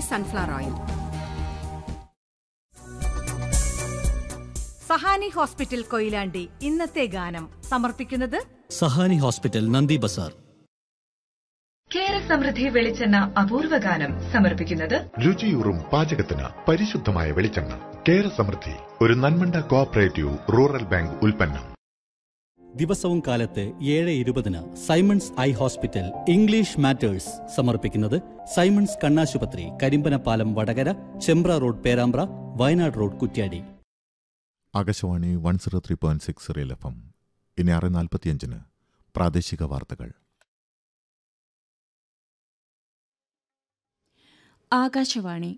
sunflower oil Sahani hospital Koyilandy ഇന്നത്തെ ഗാനം സമർപ്പിക്കുന്നത് സഹാനി ഹോസ്പിറ്റൽ നന്ദി ബസാർ കേര സമൃദ്ധി വെളിച്ചെണ്ണ അപൂർവ ഗാനം സമർപ്പിക്കുന്നത് രുചിയൂറും പാചകത്തിന് പരിശുദ്ധമായ വെളിച്ചെണ്ണ കേര സമൃദ്ധി ഒരു നന്മണ്ട കോഓപ്പറേറ്റീവ് റൂറൽ ബാങ്ക് ഉൽപ്പന്നം ദിവസവും കാലത്ത് ഏഴ് ഇരുപതിന് Simons eye hospital English matters സമർപ്പിക്കുന്നത് സൈമൺസ് കണ്ണാശുപത്രി Karimbanapalam Vadakara Chembra road Perambra Wayanad road Kuttiadi Akashvani one zero three point six real F M ഇനി ആറ് നാൽപ്പത്തിയഞ്ചിന് പ്രാദേശിക വാർത്തകൾ ആകാശവാണി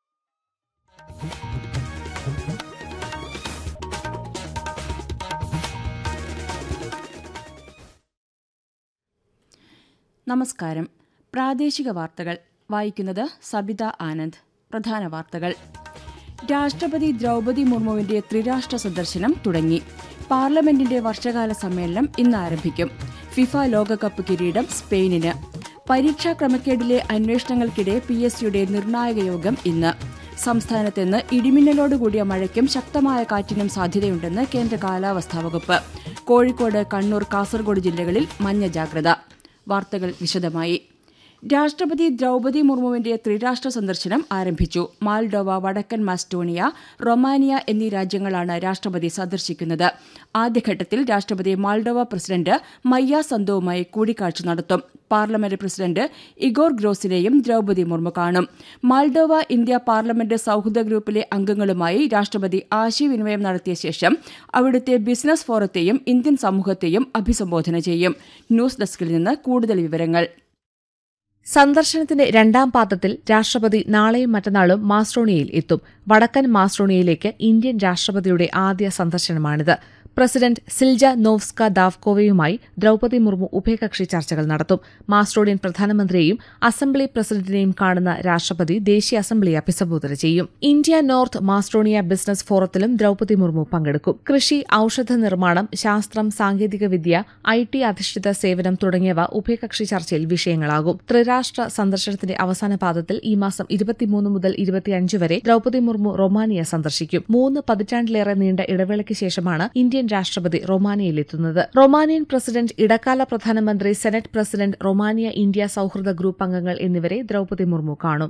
നമസ്കാരം പ്രാദേശിക വാർത്തകൾ വായിക്കുന്നത് സബിത ആനന്ദ് പ്രധാന വാർത്തകൾ രാഷ്ട്രപതി ദ്രൗപതി മുർമുവിന്റെ ത്രിരാഷ്ട്ര സന്ദർശനം തുടങ്ങി പാർലമെന്റിന്റെ വർഷകാല സമ്മേളനം ഇന്ന് ആരംഭിക്കും ഫിഫ ലോകകപ്പ് കിരീടം സ്പെയിനിന് പരീക്ഷാ ക്രമക്കേടിലെ അന്വേഷണങ്ങൾക്കിടെ പി എസ് സിയുടെ നിർണായക യോഗം ഇന്ന് സംസ്ഥാനത്ത് ഇന്ന് ഇടിമിന്നലോടുകൂടിയ മഴയ്ക്കും ശക്തമായ കാറ്റിനും സാധ്യതയുണ്ടെന്ന് കേന്ദ്ര കാലാവസ്ഥാ വകുപ്പ് കോഴിക്കോട് കണ്ണൂർ കാസർഗോഡ് ജില്ലകളിൽ മഞ്ഞ ജാഗ്രത വാർത്തകൾ വിശദമായി രാഷ്ട്രപതി ദ്രൗപതി മുർമുവിന്റെ ത്രിരാഷ്ട്ര സന്ദർശനം ആരംഭിച്ചു മാൽഡോവ വടക്കൻ മാസ്റ്റോണിയ റൊമാനിയ എന്നീ രാജ്യങ്ങളാണ് രാഷ്ട്രപതി സന്ദർശിക്കുന്നത് ആദ്യഘട്ടത്തിൽ രാഷ്ട്രപതി മാൾഡോവ പ്രസിഡന്റ് മയ്യ സന്തോവുമായി കൂടിക്കാഴ്ച നടത്തും പാർലമെന്റ് പ്രസിഡന്റ് ഇഗോർ ഗ്രോസിനെയും ദ്രൗപതി മുർമു കാണും മാൾഡോവ ഇന്ത്യ പാർലമെന്റ് സൌഹൃദ ഗ്രൂപ്പിലെ അംഗങ്ങളുമായി രാഷ്ട്രപതി ആശയവിനിമയം നടത്തിയ ശേഷം അവിടുത്തെ ബിസിനസ് ഫോറത്തെയും ഇന്ത്യൻ സമൂഹത്തെയും അഭിസംബോധന ചെയ്യും ന്യൂസ് ഡെസ്കിൽ നിന്ന് കൂടുതൽ വിവരങ്ങൾ സന്ദർശനത്തിന്റെ രണ്ടാം പാദത്തിൽ രാഷ്ട്രപതി നാളെയും മറ്റന്നാളും മാസ്ട്രോണിയയിൽ എത്തും വടക്കൻ മാസ്ട്രോണിയയിലേക്ക് ഇന്ത്യൻ രാഷ്ട്രപതിയുടെ ആദ്യ സന്ദർശനമാണിത് പ്രസിഡന്റ് സിൽജ നോവ്സ്ക ദാവ്കോവയുമായി ദ്രൌപതി മുർമു ഉഭയകക്ഷി ചർച്ചകൾ നടത്തും മാസ്ട്രോണിയൻ പ്രധാനമന്ത്രിയെയും അസംബ്ലി പ്രസിഡന്റിനെയും കാണുന്ന രാഷ്ട്രപതി ദേശീയ അസംബ്ലിയെ അഭിസംബോധന ചെയ്യും ഇന്ത്യ നോർത്ത് മാസ്ട്രോണിയ ബിസിനസ് ഫോറത്തിലും ദ്രൌപതി മുർമു പങ്കെടുക്കും കൃഷി ഔഷധ നിർമ്മാണം ശാസ്ത്രം സാങ്കേതികവിദ്യ ഐ ടി അധിഷ്ഠിത സേവനം തുടങ്ങിയവ ഉഭയകക്ഷി ചർച്ചയിൽ വിഷയങ്ങളാകും ത്രിരാഷ്ട്ര സന്ദർശനത്തിന്റെ അവസാന പാദത്തിൽ ഈ മാസം ഇരുപത്തിമൂന്ന് മുതൽ ഇരുപത്തിയഞ്ച് വരെ ദ്രൌപതി മുർമു റൊമാനിയ സന്ദർശിക്കും മൂന്ന് പതിറ്റാണ്ടിലേറെ നീണ്ട ഇടവേളയ്ക്ക് ശേഷമാണ് ഇന്ത്യൻ രാഷ്ട്രപതി റൊമാനിയയിലെത്തുന്നത് റൊമാനിയൻ പ്രസിഡന്റ് ഇടക്കാല പ്രധാനമന്ത്രി സെനറ്റ് പ്രസിഡന്റ് റൊമാനിയ ഇന്ത്യ സൌഹൃദ ഗ്രൂപ്പ് അംഗങ്ങൾ എന്നിവരെ ദ്രൌപതി മുർമു കാണും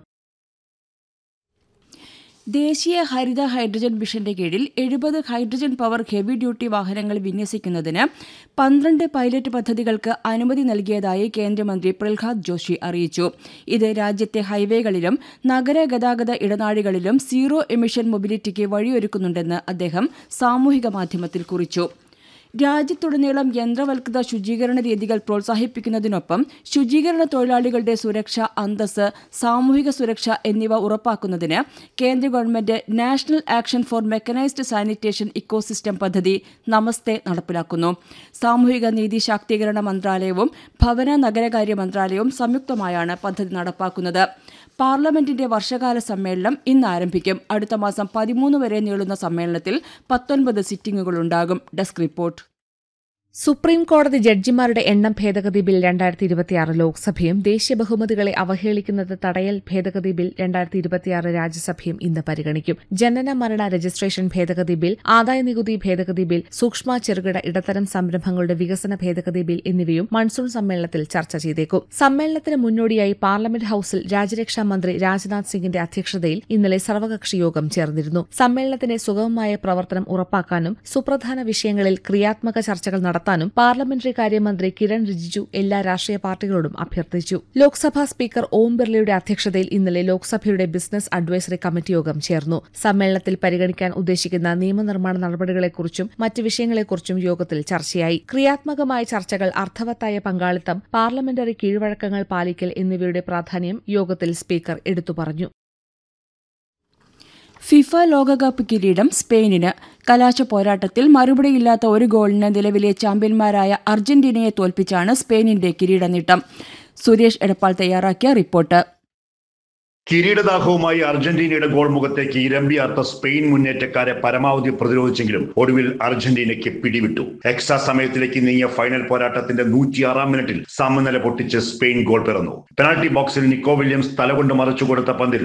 ദേശീയ ഹരിത ഹൈഡ്രജൻ മിഷന്റെ കീഴിൽ എഴുപത് ഹൈഡ്രജൻ പവർ ഹെവി ഡ്യൂട്ടി വാഹനങ്ങൾ വിന്യസിക്കുന്നതിന് പന്ത്രണ്ട് പൈലറ്റ് പദ്ധതികൾക്ക് അനുമതി നൽകിയതായി കേന്ദ്രമന്ത്രി പ്രഹ്ലാദ് ജോഷി അറിയിച്ചു ഇത് രാജ്യത്തെ ഹൈവേകളിലും നഗര ഗതാഗത ഇടനാഴികളിലും സീറോ എമിഷൻ മൊബിലിറ്റിക്ക് വഴിയൊരുക്കുന്നുണ്ടെന്ന് അദ്ദേഹം സാമൂഹിക മാധ്യമത്തിൽ കുറിച്ചു രാജ്യത്തുടനീളം യന്ത്രവൽകൃത ശുചീകരണ രീതികൾ പ്രോത്സാഹിപ്പിക്കുന്നതിനൊപ്പം ശുചീകരണ തൊഴിലാളികളുടെ സുരക്ഷ അന്തസ് സാമൂഹിക സുരക്ഷ എന്നിവ ഉറപ്പാക്കുന്നതിന് കേന്ദ്ര government national action for mechanised sanitation ecosystem പദ്ധതി നമസ്തേ നടപ്പിലാക്കുന്നു സാമൂഹിക നീതി ശാക്തീകരണ മന്ത്രാലയവും ഭവന നഗരകാര്യ മന്ത്രാലയവും സംയുക്തമായാണ് പദ്ധതി നടപ്പാക്കുന്നത് പാർലമെന്റിന്റെ വർഷകാല സമ്മേളനം ഇന്ന് ആരംഭിക്കും അടുത്ത മാസം പതിമൂന്ന് വരെ നീളുന്ന സമ്മേളനത്തിൽ പത്തൊൻപത് സിറ്റിംഗുകളുണ്ടാകും ഡെസ്ക് റിപ്പോർട്ട് സുപ്രീം കോടതി ജഡ്ജിമാരുടെ എണ്ണം ഭേദഗതി ബിൽ രണ്ടായിരത്തി ഇരുപത്തിയാറ് ലോക്സഭയും ദേശീയ ബഹുമതികളെ അവഹേളിക്കുന്നത് തടയൽ ഭേദഗതി ബിൽ രണ്ടായിരത്തി ഇരുപത്തിയാറ് രാജ്യസഭയും ഇന്ന് പരിഗണിക്കും ജനന മരണ രജിസ്ട്രേഷൻ ഭേദഗതി ബിൽ ആദായനികുതി ഭേദഗതി ബിൽ സൂക്ഷ്മ ചെറുകിട ഇടത്തരം സംരംഭങ്ങളുടെ വികസന ഭേദഗതി ബിൽ എന്നിവയും മൺസൂൺ സമ്മേളനത്തിൽ ചർച്ച ചെയ്തേക്കും സമ്മേളനത്തിന് മുന്നോടിയായി പാർലമെന്റ് ഹൌസിൽ രാജ്യരക്ഷാ മന്ത്രി രാജ്നാഥ് സിംഗിന്റെ അധ്യക്ഷതയിൽ ഇന്നലെ സർവകക്ഷി യോഗം ചേർന്നിരുന്നു സമ്മേളനത്തിന്റെ സുഗമമായ പ്രവർത്തനം ഉറപ്പാക്കാനും സുപ്രധാന വിഷയങ്ങളിൽ ക്രിയാത്മക ചർച്ചകൾ നടത്താനും പാർലമെന്ററി കാര്യമന്ത്രി കിരൺ റിജിജു എല്ലാ രാഷ്ട്രീയ പാർട്ടികളോടും അഭ്യർത്ഥിച്ചു ലോക്സഭാ സ്പീക്കർ ഓം ബിർളയുടെ അധ്യക്ഷതയിൽ ഇന്നലെ ലോക്സഭയുടെ ബിസിനസ് അഡ്വൈസറി കമ്മിറ്റി യോഗം ചേർന്നു സമ്മേളനത്തിൽ പരിഗണിക്കാൻ ഉദ്ദേശിക്കുന്ന നിയമനിർമ്മാണ നടപടികളെക്കുറിച്ചും മറ്റ് വിഷയങ്ങളെക്കുറിച്ചും യോഗത്തിൽ ചർച്ചയായി ക്രിയാത്മകമായ ചർച്ചകൾ അർത്ഥവത്തായ പങ്കാളിത്തം പാർലമെന്ററി കീഴ്വഴക്കങ്ങൾ പാലിക്കൽ എന്നിവയുടെ പ്രാധാന്യം യോഗത്തിൽ സ്പീക്കർ എടുത്തു പറഞ്ഞു ഫിഫ ലോകകപ്പ് കിരീടം സ്പെയിനിന് കലാശ പോരാട്ടത്തിൽ മറുപടിയില്ലാത്ത ഒരു ഗോളിന് നിലവിലെ ചാമ്പ്യന്മാരായ അർജന്റീനയെ തോൽപ്പിച്ചാണ് സ്പെയിനിന്റെ കിരീട നേട്ടം സുരേഷ് എടപ്പാൾ തയ്യാറാക്കിയ റിപ്പോർട്ട് കിരീടദാഹവുമായി അർജന്റീനയുടെ ഗോൾ മുഖത്തേക്ക് ഇരമ്പിയാർത്ത സ്പെയിൻ മുന്നേറ്റക്കാരെ പരമാവധി പ്രതിരോധിച്ചെങ്കിലും ഒടുവിൽ അർജന്റീനയ്ക്ക് പിടിവിട്ടു എക്സ്ട്രാ സമയത്തിലേക്ക് നീങ്ങിയ ഫൈനൽ പോരാട്ടത്തിന്റെ നൂറ്റിയാറാം മിനിറ്റിൽ സമനില പൊട്ടിച്ച് സ്പെയിൻ ഗോൾ പിറന്നു പെനാൽറ്റി ബോക്സിൽ നിക്കോ വില്യംസ് തലകൊണ്ട് മറിച്ചു കൊടുത്ത പന്തിൽ